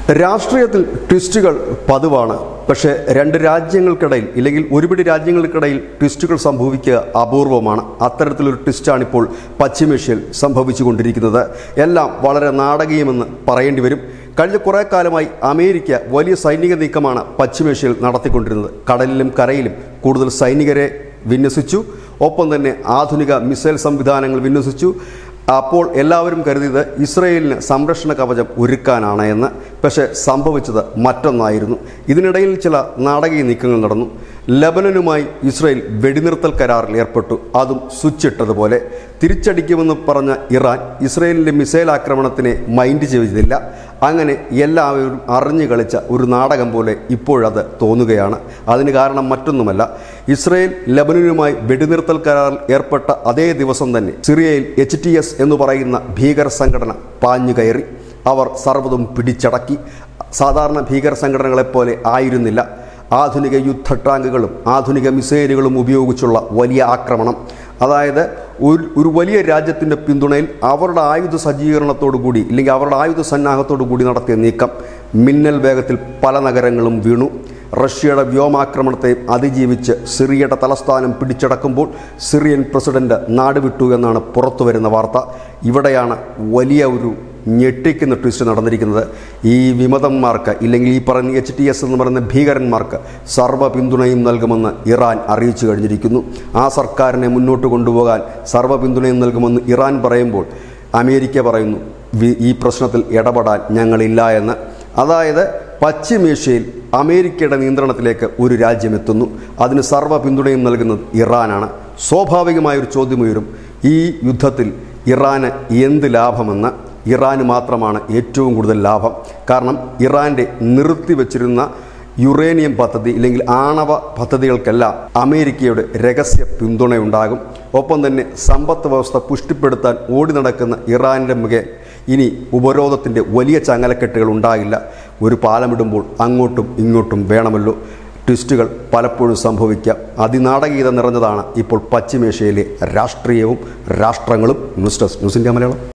രാഷ്ട്രീയത്തിൽ ട്വിസ്റ്റുകൾ പതിവാണ് പക്ഷേ രണ്ട് രാജ്യങ്ങൾക്കിടയിൽ ഇല്ലെങ്കിൽ ഒരുപിടി രാജ്യങ്ങൾക്കിടയിൽ ട്വിസ്റ്റുകൾ സംഭവിക്കുക അപൂർവമാണ് അത്തരത്തിലൊരു ട്വിസ്റ്റാണിപ്പോൾ പശ്ചിമേഷ്യയിൽ സംഭവിച്ചുകൊണ്ടിരിക്കുന്നത് എല്ലാം വളരെ നാടകീയമെന്ന് പറയേണ്ടി വരും കഴിഞ്ഞ കുറേ കാലമായി അമേരിക്ക വലിയ സൈനിക നീക്കമാണ് പശ്ചിമേഷ്യയിൽ നടത്തിക്കൊണ്ടിരുന്നത് കടലിലും കരയിലും കൂടുതൽ സൈനികരെ വിന്യസിച്ചു ഒപ്പം തന്നെ ആധുനിക മിസൈൽ സംവിധാനങ്ങൾ വിന്യസിച്ചു അപ്പോൾ എല്ലാവരും കരുതിയത് ഇസ്രയേലിന് സംരക്ഷണ കവചം ഒരുക്കാനാണ് എന്ന് പക്ഷേ സംഭവിച്ചത് മറ്റൊന്നായിരുന്നു ഇതിനിടയിൽ ചില നാടകീയ നീക്കങ്ങൾ നടന്നു ലബനനുമായി ഇസ്രയേൽ വെടിനിർത്തൽ കരാറിൽ ഏർപ്പെട്ടു അതും സ്വിച്ചിട്ടതുപോലെ തിരിച്ചടിക്കുമെന്ന് പറഞ്ഞ ഇറാൻ ഇസ്രയേലിൻ്റെ മിസൈൽ ആക്രമണത്തിനെ മൈൻഡ് ചെയ്തില്ല അങ്ങനെ എല്ലാവരും അറിഞ്ഞു കളിച്ച ഒരു നാടകം പോലെ ഇപ്പോഴത് തോന്നുകയാണ് അതിന് കാരണം മറ്റൊന്നുമല്ല ഇസ്രയേൽ ലബനനുമായി വെടിനിർത്തൽ കരാറിൽ ഏർപ്പെട്ട അതേ ദിവസം തന്നെ സിറിയയിൽ എച്ച് ടി എസ് എന്ന് പറയുന്ന ഭീകര സംഘടന പാഞ്ഞു കയറി അവർ സർവ്വതും പിടിച്ചടക്കി സാധാരണ ഭീകര സംഘടനകളെപ്പോലെ ആയിരുന്നില്ല ആധുനിക യുദ്ധ ടാങ്കുകളും ആധുനിക മിസൈലുകളും ഉപയോഗിച്ചുള്ള വലിയ ആക്രമണം അതായത് ഒരു ഒരു വലിയ രാജ്യത്തിൻ്റെ പിന്തുണയിൽ അവരുടെ ആയുധ സജ്ജീകരണത്തോടു കൂടി ഇല്ലെങ്കിൽ അവരുടെ ആയുധ സന്നാഹത്തോടു കൂടി നടത്തിയ നീക്കം മിന്നൽ വേഗത്തിൽ പല നഗരങ്ങളും വീണു റഷ്യയുടെ വ്യോമാക്രമണത്തെ അതിജീവിച്ച് സിറിയയുടെ തലസ്ഥാനം പിടിച്ചടക്കുമ്പോൾ സിറിയൻ പ്രസിഡന്റ് നാടുവിട്ടു എന്നാണ് പുറത്തു വരുന്ന വാർത്ത ഇവിടെയാണ് വലിയ ഒരു ഞെട്ടിക്കുന്ന ട്വിസ്റ്റ് നടന്നിരിക്കുന്നത് ഈ വിമതന്മാർക്ക് ഇല്ലെങ്കിൽ ഈ പറയുന്ന എച്ച് ടി എസ് എന്ന് പറയുന്ന ഭീകരന്മാർക്ക് സർവ്വ പിന്തുണയും നൽകുമെന്ന് ഇറാൻ അറിയിച്ചു കഴിഞ്ഞിരിക്കുന്നു ആ സർക്കാരിനെ മുന്നോട്ട് കൊണ്ടുപോകാൻ സർവ്വ പിന്തുണയും നൽകുമെന്ന് ഇറാൻ പറയുമ്പോൾ അമേരിക്ക പറയുന്നു വി- ഈ പ്രശ്നത്തിൽ ഇടപെടാൻ ഞങ്ങളില്ല എന്ന് അതായത് പശ്ചിമേഷ്യയിൽ അമേരിക്കയുടെ നിയന്ത്രണത്തിലേക്ക് ഒരു രാജ്യം എത്തുന്നു അതിന് സർവ്വ പിന്തുണയും നൽകുന്നത് ഇറാനാണ് സ്വാഭാവികമായൊരു ചോദ്യമുയരും ഈ യുദ്ധത്തിൽ ഇറാന് എന്ത് ലാഭമെന്ന് ഇറാന് മാത്രമാണ് ഏറ്റവും കൂടുതൽ ലാഭം കാരണം ഇറാൻ്റെ നിർത്തിവെച്ചിരുന്ന യുറേനിയം പദ്ധതി ഇല്ലെങ്കിൽ ആണവ പദ്ധതികൾക്കെല്ലാം അമേരിക്കയുടെ രഹസ്യ പിന്തുണയുണ്ടാകും ഒപ്പം തന്നെ സമ്പത്ത് വ്യവസ്ഥ പുഷ്ടിപ്പെടുത്താൻ ഓടി നടക്കുന്ന ഇറാനിൻ്റെ മുഖേ ഇനി ഉപരോധത്തിൻ്റെ വലിയ ചങ്ങലക്കെട്ടുകൾ ഉണ്ടാകില്ല ഒരു പാലമിടുമ്പോൾ അങ്ങോട്ടും ഇങ്ങോട്ടും വേണമല്ലോ ട്വിസ്റ്റുകൾ പലപ്പോഴും സംഭവിക്കാം അതിനാടകീയത നിറഞ്ഞതാണ് ഇപ്പോൾ പശ്ചിമേഷ്യയിലെ രാഷ്ട്രീയവും രാഷ്ട്രങ്ങളും news desk news India Malayalam